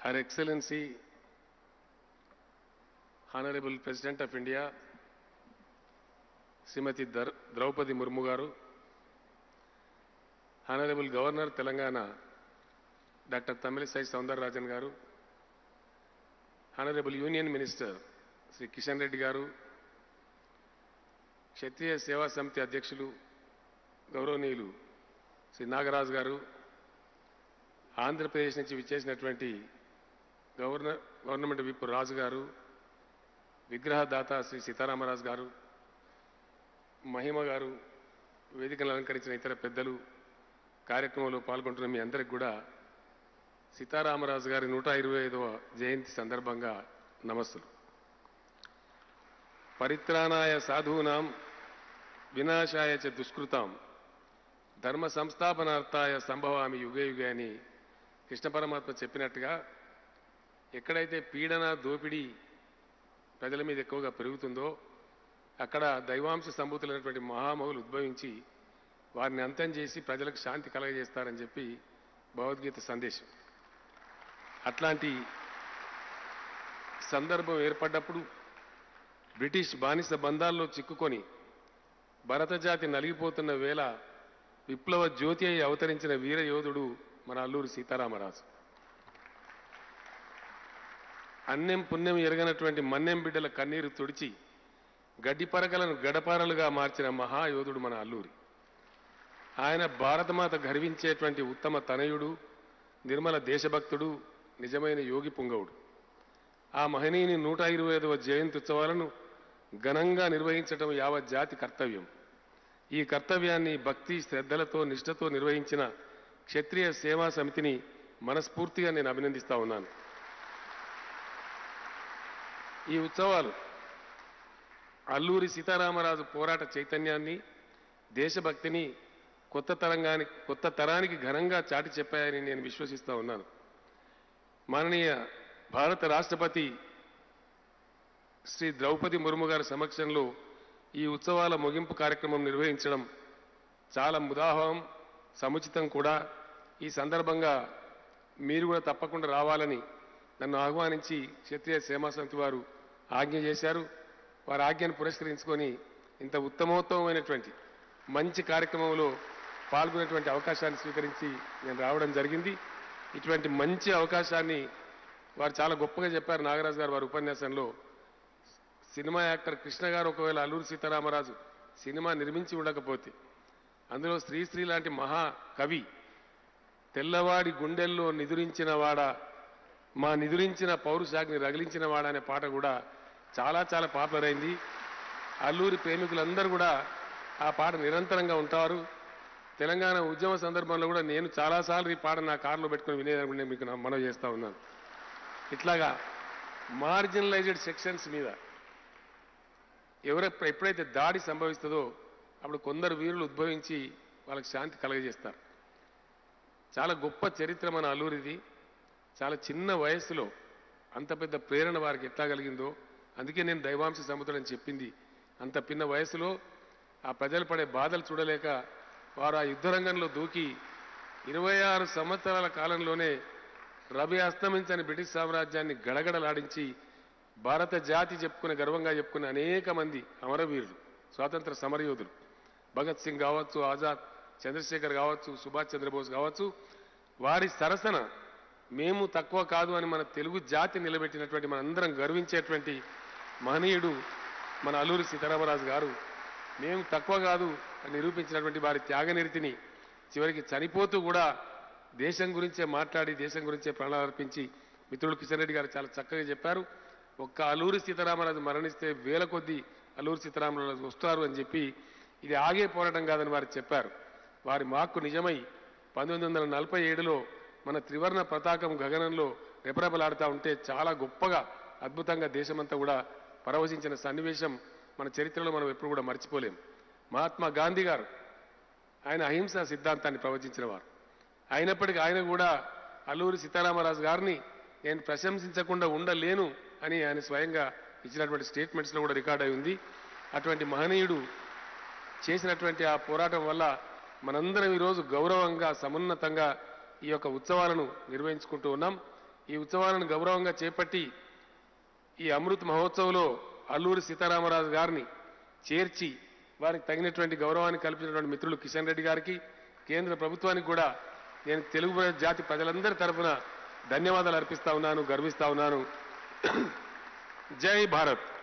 Her Excellency, Honorable President of India, Shrimati దర్ Draupadi Murmu garu honourable governor Telangana doctor Tamilisai Soundararajan garu honourable union minister Shri Kishan Reddy garu Kshatriya సేవా సమితి అధ్యక్షులు గౌరవనీయులు శ్రీ నాగరాజు గారు ఆంధ్రప్రదేశ్ నుంచి విచ్చేసినటువంటి గవర్నర్ గవర్నమెంట్ విప్ రాజు గారు విగ్రహదాత శ్రీ సీతారామరాజు గారు మహిమ గారు వేదికను అలంకరించిన ఇతర పెద్దలు కార్యక్రమంలో పాల్గొంటున్న మీ అందరికి కూడా సీతారామరాజు గారి నూట ఇరవై ఐదవ జయంతి సందర్భంగా నమస్సులు పరిత్రాణాయ సాధూనాం వినాశాయ చ దుష్కృతాం ధర్మ సంస్థాపనార్థాయ సంభవామి యుగే యుగే అని కృష్ణ పరమాత్మ చెప్పినట్టుగా ఎక్కడైతే పీడన దోపిడీ ప్రజల మీద ఎక్కువగా పెరుగుతుందో అక్కడ దైవాంశ సంభూతులైనటువంటి మహామహులు ఉద్భవించి వారిని అంతం చేసి ప్రజలకు శాంతి కలగజేస్తారని చెప్పి భగవద్గీత సందేశం అట్లాంటి సందర్భం ఏర్పడ్డప్పుడు బ్రిటిష్ బానిస బంధాల్లో చిక్కుకొని భరత జాతి నలిగిపోతున్న వేళ విప్లవ జ్యోతి అయి అవతరించిన వీర యోధుడు మన అల్లూరి సీతారామరాజు అన్నెం పుణ్యం ఎరగనటువంటి మన్నెం బిడ్డల కన్నీరు తుడిచి గడ్డి పరకలను గడపారలుగా మార్చిన మహాయోధుడు మన అల్లూరి ఆయన భారతమాత గర్వించేటువంటి ఉత్తమ తనయుడు నిర్మల దేశభక్తుడు నిజమైన యోగి పుంగవుడు ఆ మహనీయుని నూట ఇరవై ఐదవ జయంతి ఉత్సవాలను ఘనంగా నిర్వహించడం యావత్ జాతి కర్తవ్యం ఈ కర్తవ్యాన్ని భక్తి శ్రద్ధలతో నిష్ఠతో నిర్వహించిన క్షత్రియ సేవా సమితిని మనస్ఫూర్తిగా నేను అభినందిస్తా ఉన్నాను ఈ ఉత్సవాలు అల్లూరి సీతారామరాజు పోరాట చైతన్యాన్ని దేశభక్తిని కొత్త తరంగానికి కొత్త తరానికి ఘనంగా చాటి చెప్పాయని నేను విశ్వసిస్తా ఉన్నాను మాననీయ భారత రాష్ట్రపతి శ్రీ ద్రౌపది ముర్ము గారి సమక్షంలో ఈ ఉత్సవాల ముగింపు కార్యక్రమం నిర్వహించడం చాలా ముదాహం సముచితం కూడా ఈ సందర్భంగా మీరు కూడా తప్పకుండా రావాలని నన్ను ఆహ్వానించి క్షత్రియ సేమా సమితి వారు ఆజ్ఞ చేశారు వారి ఆజ్ఞను పురస్కరించుకొని ఇంత ఉత్తమోత్తమైనటువంటి మంచి కార్యక్రమంలో పాల్గొనేటువంటి అవకాశాన్ని స్వీకరించి నేను రావడం జరిగింది ఇటువంటి మంచి అవకాశాన్ని వారు చాలా గొప్పగా చెప్పారు నాగరాజు గారు వారి ఉపన్యాసంలో సినిమా యాక్టర్ కృష్ణ గారు ఒకవేళ అల్లూరి సీతారామరాజు సినిమా నిర్మించి ఉండకపోతే అందులో శ్రీశ్రీ లాంటి మహా కవి తెల్లవాడి గుండెల్లో నిదురించిన వాడ మా నిదురించిన పౌరుషాగ్ని రగిలించిన వాడ అనే పాట కూడా చాలా చాలా పాపులర్ అయింది అల్లూరి ప్రేమికులందరూ కూడా ఆ పాట నిరంతరంగా ఉంటారు తెలంగాణ ఉద్యమ సందర్భంలో కూడా నేను చాలాసార్లు ఈ పాట నా కారులో పెట్టుకుని వినేదాన్ని నేను మీకు నా- మనవి చేస్తా ఉన్నాను ఇట్లాగా మార్జినలైజ్డ్ సెక్షన్స్ మీద ఎవరు ఎప్పుడైతే దాడి సంభవిస్తుందో అప్పుడు కొందరు వీరులు ఉద్భవించి వాళ్ళకి శాంతి కలగజేస్తారు చాలా గొప్ప చరిత్ర మన అల్లూరిది చాలా చిన్న వయస్సులో అంత పెద్ద ప్రేరణ వారికి ఎట్లా కలిగిందో అందుకే నేను దైవాంశ సముద్రం అని చెప్పింది అంత పిన్న వయసులో ఆ ప్రజలు పడే బాధలు చూడలేక వారు ఆ యుద్ధరంగంలో దూకి ఇరవై ఆరు సంవత్సరాల కాలంలోనే రవి అస్తమించని బ్రిటిష్ సామ్రాజ్యాన్ని గడగడలాడించి భారత జాతి చెప్పుకునే గర్వంగా చెప్పుకునే అనేక మంది అమరవీరులు స్వాతంత్ర సమరయోధులు భగత్ సింగ్ కావచ్చు ఆజాద్ చంద్రశేఖర్ కావచ్చు సుభాష్ చంద్రబోస్ కావచ్చు వారి సరసన మేము తక్కువ కాదు అని మన తెలుగు జాతి నిలబెట్టినటువంటి మనందరం గర్వించేటువంటి మహనీయుడు మన అల్లూరి సీతారామరాజు గారు మేము తక్కువ కాదు అని నిరూపించినటువంటి వారి త్యాగనిరితిని చివరికి చనిపోతూ కూడా దేశం గురించే మాట్లాడి దేశం గురించే ప్రాణాలు అర్పించి మిత్రుడు కిషన్ రెడ్డి గారు చాలా చక్కగా చెప్పారు ఒక్క అల్లూరి సీతారామరాజు మరణిస్తే వేల కొద్దీ అల్లూరి సీతారామరాజు వస్తారు అని చెప్పి ఇది ఆగే పోరాటం కాదని వారు చెప్పారు వారి మాక్కు నిజమై పంతొమ్మిది వందల నలభై ఏడులో మన త్రివర్ణ పతాకం గగనంలో రెపరెపలాడుతూ ఉంటే చాలా గొప్పగా అద్భుతంగా దేశమంతా కూడా పరవశించిన సన్నివేశం మన చరిత్రలో మనం ఎప్పుడు కూడా మర్చిపోలేం మహాత్మా గాంధీ గారు ఆయన అహింసా సిద్ధాంతాన్ని ప్రవచించిన వారు అయినప్పటికీ ఆయన కూడా అల్లూరి సీతారామరాజు గారిని నేను ప్రశంసించకుండా ఉండలేను అని ఆయన స్వయంగా ఇచ్చినటువంటి స్టేట్మెంట్స్లో కూడా రికార్డ్ అయి ఉంది అటువంటి మహనీయుడు చేసినటువంటి ఆ పోరాటం వల్ల మనందరం ఈరోజు గౌరవంగా సమున్నతంగా ఈ యొక్క ఉత్సవాలను నిర్వహించుకుంటూ ఉన్నాం ఈ ఉత్సవాలను గౌరవంగా చేపట్టి ఈ అమృత్ మహోత్సవ్లో అల్లూరి సీతారామరాజు గారిని చేర్చి వారికి తగినటువంటి గౌరవాన్ని కల్పించినటువంటి మిత్రులు కిషన్ రెడ్డి గారికి కేంద్ర ప్రభుత్వానికి కూడా నేను తెలుగు జాతి ప్రజలందరి తరఫున ధన్యవాదాలు అర్పిస్తా ఉన్నాను గర్విస్తా ఉన్నాను జై భారత్